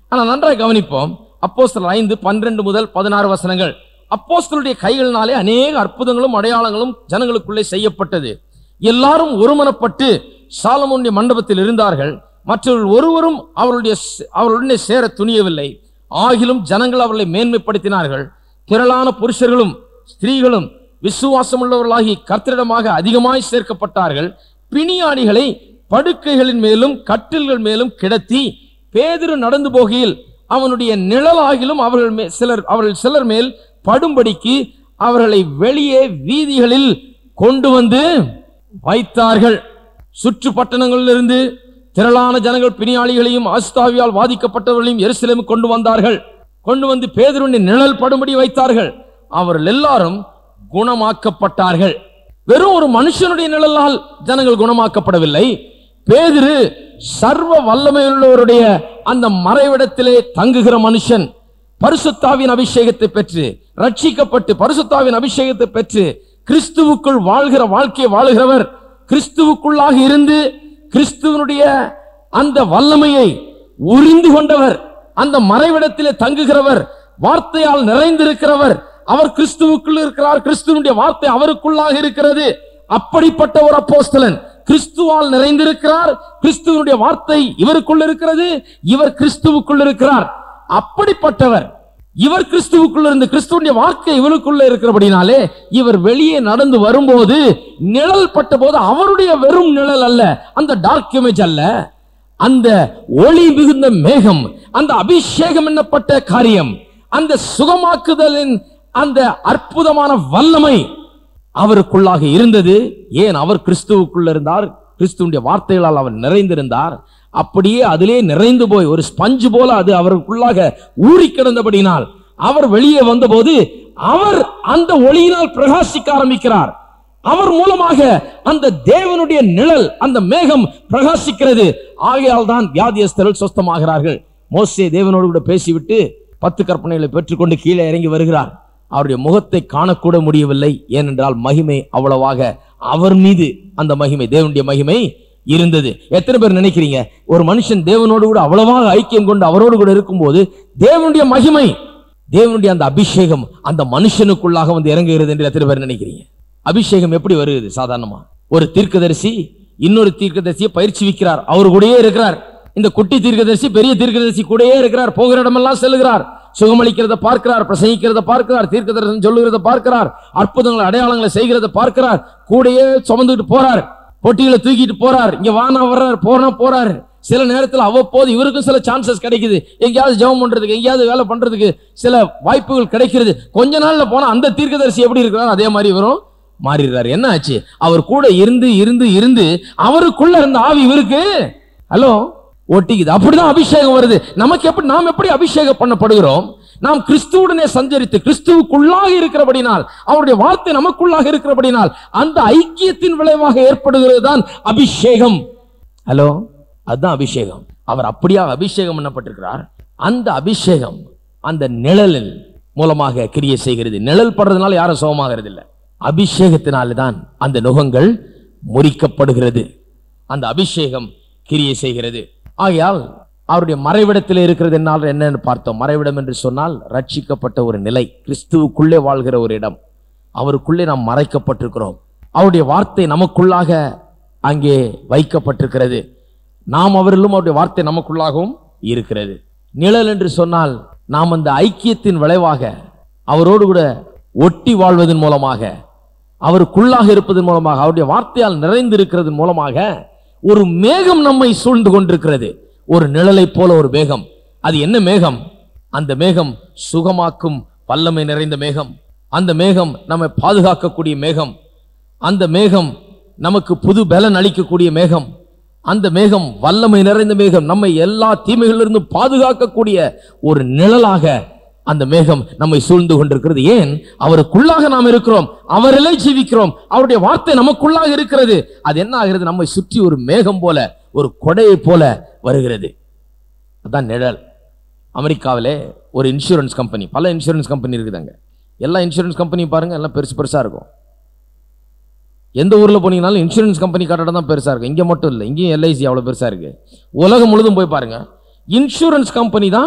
ஆனா நன்றாக கவனிப்போம் அப்போஸ்தலர் ஐந்து பன்னிரண்டு முதல் பதினாறு வசனங்கள் அப்போஸ்தலருடைய கைகளினாலே அநேக அற்புதங்களும் அடையாளங்களும் ஜனங்களுக்குள்ளே செய்யப்பட்டது எல்லாரும் ஒருமனப்பட்டு சாலமோனுடைய மண்டபத்தில் இருந்தார்கள் மற்றவர்கள் ஒருவரும் அவருடைய அவருடனே சேர துணியவில்லை ஆகிலும் ஜனங்கள் அவர்களை மேன்மைப்படுத்தினார்கள் திரளான புருஷர்களும் ஸ்திரீகளும் விசுவாசமுள்ளவர்களாகி கர்த்தரிடமாக அதிகமாய் சேர்க்கப்பட்டார்கள் பிணியாளிகளை படுக்கைகளின் மேலும் கட்டில்கள் மேலும் கிடத்தி பேதுரு நடந்து போகையில் அவனுடைய நிழலாகிலும் அவர்கள் மே- சிலர் அவர்கள் சிலர் மேல் படும்படிக்கு அவர்களை வெளியே வீதிகளில் கொண்டு வந்து வைத்தார்கள் சுற்று பட்டணங்களிலிருந்து திரளான ஜனங்கள் பிணியாளிகளையும் ஆஸ்தாவியால் பாதிக்கப்பட்டவர்களையும் எருசலேம் கொண்டு வந்தார்கள் கொண்டு வந்து பேதுருவின் நிழல் படும்படி வைத்தார்கள் அவர்கள் எல்லாரும் குணமாக்கப்பட்டார்கள் வெறும் ஒரு மனுஷனுடைய நிழலால் ஜனங்கள் குணமாக்கப்படவில்லை பேதுரு சர்வ வல்லமையுள்ளவருடைய அந்த மறைவிடத்திலே தங்குகிற மனுஷன் பரிசுத்தாவின் அபிஷேகத்தை பெற்று ரட்சிக்கப்பட்டு பரிசுத்தாவின் அபிஷேகத்தை பெற்று கிறிஸ்துவுக்குள் வாழ்கிற வாழ்க்கையை வாழுகிறவர் கிறிஸ்துவுக்குள்ளாக இருந்து கிறிஸ்துவனுடைய அந்த வல்லமையை உறிந்து கொண்டவர் அந்த மறைவிடத்திலே தங்குகிறவர் வார்த்தையால் நிறைந்திருக்கிறவர் அவர் கிறிஸ்துவுக்குள் இருக்கிறார் கிறிஸ்துவனுடைய வார்த்தை அவருக்குள்ளாக இருக்கிறது அப்படிப்பட்ட ஒரு அப்போஸ்தலன் கிறிஸ்துவால் நிறைந்திருக்கிறார் கிறிஸ்துவனுடைய வார்த்தை இவருக்குள் இருக்கிறது இவர் கிறிஸ்துவுக்குள் இருக்கிறார் அப்படிப்பட்டவர் இவர் கிறிஸ்துவுக்குள்ள இருந்து கிறிஸ்துவனுடைய வார்த்தை இவருக்குள்ள இருக்கிறபடினாலே இவர் வெளியே நடந்து வரும்போது நிழல் பட்ட போது அவருடைய வெறும் நிழல் அல்ல அந்த டார்க் இமேஜ் அல்ல அந்த ஒளி மிகுந்த மேகம் அந்த அபிஷேகம் என்னப்பட்ட காரியம் அந்த சுகமாக்குதலின் அந்த அற்புதமான வல்லமை அவருக்குள்ளாக இருந்தது ஏன் அவர் கிறிஸ்துவுக்குள்ள இருந்தார் கிறிஸ்துவுடைய வார்த்தைகளால் அவர் நிறைந்திருந்தார் அப்படியே அதிலே நிறைந்து போய் ஒரு ஸ்பஞ்சு போல அது அவருக்குள்ளாக ஊறி கிடந்தபடினால் அவர் வெளியே வந்தபோது அவர் அந்த ஒளியினால் பிரகாசிக்க ஆரம்பிக்கிறார் அவர் மூலமாக அந்த தேவனுடைய நிழல் அந்த மேகம் பிரகாசிக்கிறது ஆகையால் தான் வியாதியஸ்தர்கள் சொஸ்தமாகிறார்கள் மோசே தேவனோடு கூட பேசிவிட்டு பத்து கற்பனைகளை பெற்றுக்கொண்டு கீழே இறங்கி வருகிறார் அவருடைய முகத்தை காணக்கூட முடியவில்லை ஏனென்றால் மகிமை அவ்வளவாக அவர் மீது அந்த மகிமை தேவனுடைய மகிமை இருந்தது எத்தனை பேர் நினைக்கிறீங்க ஒரு மனுஷன் தேவனோடு கூட அவ்வளவாக ஐக்கியம் கொண்டு அவரோடு கூட இருக்கும்போது தேவனுடைய மகிமை தேவனுடைய அந்த அபிஷேகம் அந்த மனுஷனுக்குள்ளாக வந்து இறங்குகிறது என்று எத்தனை பேர் நினைக்கிறீங்க அபிஷேகம் எப்படி வருகிறது சாதாரணமா ஒரு தீர்க்கதரிசி இன்னொரு தீர்க்கதரிசியை பயிற்சி விக்கிறார் அவர் கூடயே இருக்கிறார் இந்த குட்டி தீர்க்கதரிசி பெரிய தீர்க்கதரிசி கூடயே இருக்கிறார் போகிற இடமெல்லாம் செல்லுகிறார் சுகமளிக்கிறத பார்க்கிறார் பிரசங்கிக்கிறத பார்க்கிறார் தீர்க்கதரிசனம் சொல்லுகிறத பார்க்கிறார் அற்புதங்கள் அடையாளங்களை செய்கிறத பார்க்கிறார் கூடயே சுமந்துட்டு போறார் பொட்டிகளை தூக்கிட்டு போறார் இங்க வானா வர்றார் போனா போறாரு சில நேரத்தில் அவ்வப்போது இவருக்கும் சில சான்சஸ் கிடைக்குது எங்கேயாவது ஜெபம் பண்றதுக்கு எங்கேயாவது வேலை பண்றதுக்கு சில வாய்ப்புகள் கிடைக்கிறது கொஞ்ச நாள்ல போனா அந்த தீர்க்கதரிசி எப்படி இருக்கிறார் அதே மாதிரி இவரும் மாறிடுறாரு என்ன ஆச்சு அவர் கூட இருந்து இருந்து இருந்து அவருக்குள்ள இருந்த ஆவி இவருக்கு ஹலோ ஒட்டிக்குது அப்படிதான் அபிஷேகம் வருது நமக்கு எப்படி நாம் எப்படி அபிஷேகம் பண்ணப்படுகிறோம் நாம் கிறிஸ்துவுடனே சஞ்சரித்து கிறிஸ்துவுக்குள்ளாக இருக்கிறபடினால் அவருடைய வார்த்தை நமக்குள்ளாக இருக்கிறபடினால் அந்த ஐக்கியத்தின் விளைவாக ஏற்படுகிறது தான் அபிஷேகம் ஹலோ அதுதான் அபிஷேகம் அவர் அப்படியாக அபிஷேகம் பண்ணப்பட்டிருக்கிறார் அந்த அபிஷேகம் அந்த நிழலில் மூலமாக கிரியை செய்கிறது நிழல் படுறதுனால யாரும் சுகமாகிறது இல்லை அபிஷேகத்தினால தான் அந்த நுகங்கள் முறிக்கப்படுகிறது அந்த அபிஷேகம் கிரியை செய்கிறது ஆகையால் அவருடைய மறைவிடத்தில் இருக்கிறது என்னால் என்னன்னு பார்த்தோம் மறைவிடம் என்று சொன்னால் ரட்சிக்கப்பட்ட ஒரு நிலை கிறிஸ்துவுக்குள்ளே வாழ்கிற ஒரு இடம் அவருக்குள்ளே நாம் மறைக்கப்பட்டிருக்கிறோம் அவருடைய வார்த்தை நமக்குள்ளாக அங்கே வைக்கப்பட்டிருக்கிறது நாம் அவரிலும் அவருடைய வார்த்தை நமக்குள்ளாகவும் இருக்கிறது நிழல் என்று சொன்னால் நாம் அந்த ஐக்கியத்தின் விளைவாக அவரோடு கூட ஒட்டி வாழ்வதன் மூலமாக அவருக்குள்ளாக இருப்பதன் மூலமாக அவருடைய வார்த்தையால் நிறைந்து இருக்கிறதன் மூலமாக ஒரு மேகம் நம்மை சூழ்ந்து கொண்டிருக்கிறது ஒரு நிழலைப் போல ஒரு மேகம் அது என்ன மேகம் அந்த மேகம் சுகமாக்கும் வல்லமை நிறைந்த மேகம் அந்த மேகம் நம்மை பாதுகாக்கக்கூடிய மேகம் அந்த மேகம் நமக்கு புது பலன் அளிக்கக்கூடிய மேகம் அந்த மேகம் வல்லமை நிறைந்த மேகம் நம்மை எல்லா தீமைகளிலிருந்து பாதுகாக்கக்கூடிய ஒரு நிழலாக அந்த மேகம் நம்மை சூழ்ந்து கொண்டிருக்கிறது ஏன் அவருக்குள்ளாக நாம் இருக்கிறோம் அவரிலே ஜீவிக்கிறோம் அவருடைய வார்த்தை நமக்குள்ளாக இருக்கிறது அது என்ன ஆகிறது நம்மை சுற்றி ஒரு மேகம் போல ஒரு கொடையை போல வருகிறது அதான் நிழல் அமெரிக்காவிலே ஒரு இன்சூரன்ஸ் கம்பெனி பல இன்சூரன்ஸ் கம்பெனி இருக்குதாங்க எல்லா இன்சூரன்ஸ் கம்பெனி பாருங்க எல்லாம் பெருசு பெருசா இருக்கும் எந்த ஊர்ல போனீங்கனாலும் இன்சூரன்ஸ் கம்பெனி கட்டடம் தான் பெருசா இருக்கு இங்க மட்டும் இல்லை இங்கேயும் எல்ஐசி அவ்வளவு பெருசா இருக்கு உலகம் முழுதும் போய் பாருங்க இன்சூரன்ஸ் கம்பெனி தான்